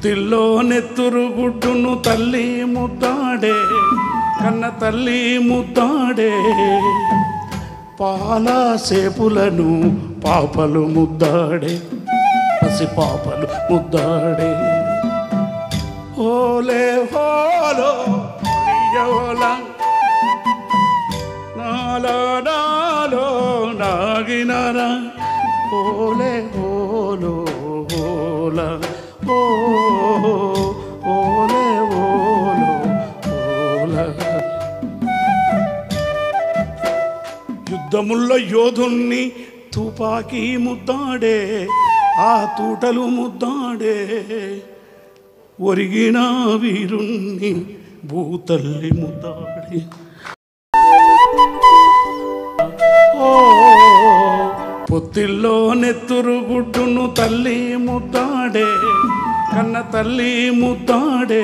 పొత్తిల్లో నెత్తురు గుడ్డును తల్లి ముద్దాడే కన్న తల్లి ముద్దాడే పాల సేపులను పాపలు ముద్దాడే పసి పాపలు ముద్దాడే ఓలే హోలో అయ్యోలా నాలో నాలో నాగినారా ఓలే ఓలో ఓల ఓ ఓలే ఓలో ఓల యుద్ధముల్లో యోధుణ్ణి తుపాకీ ముద్దాడే ఆ తూటలు ముద్దాడే ఒరిగిన వీరుణ్ణి భూతల్లి ముద్దాడే ఓ పొత్తిల్లో నెత్తురు గుడ్డును తల్లి ముద్దాడే కన్న తల్లి ముద్దాడే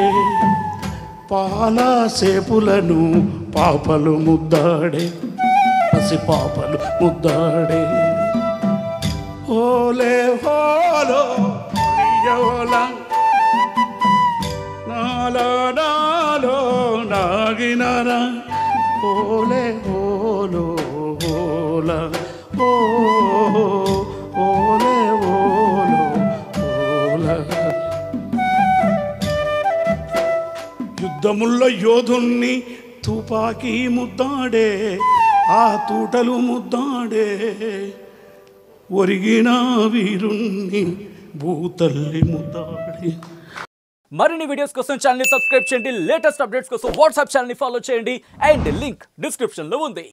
పాల సేపులను పాపలు ముద్దాడే పసి పాపలు ముద్దాడే ఓలే హోలో అయ్యోలా నాలో నాలో నాగినారా ఓలే ఓలో ఓల ఓ ఓలే ఓలో ఓల యుద్ధముల్లో యోధుణ్ణి తుపాకీ ముద్దాడే ఆ తూటలు ముద్దాడే ఒరిగిన వీరుణ్ణి భూతల్లి ముద్దాడే మరిన్ని వీడియోస్ కోసం ఛానల్ సబ్స్క్రైబ్ చేయండి లేటెస్ట్ అప్డేట్స్ కోసం వాట్సాప్ ఛానల్ ఫాలో చేయండి అండ్ లింక్ డిస్క్రిప్షన్ లో ఉంది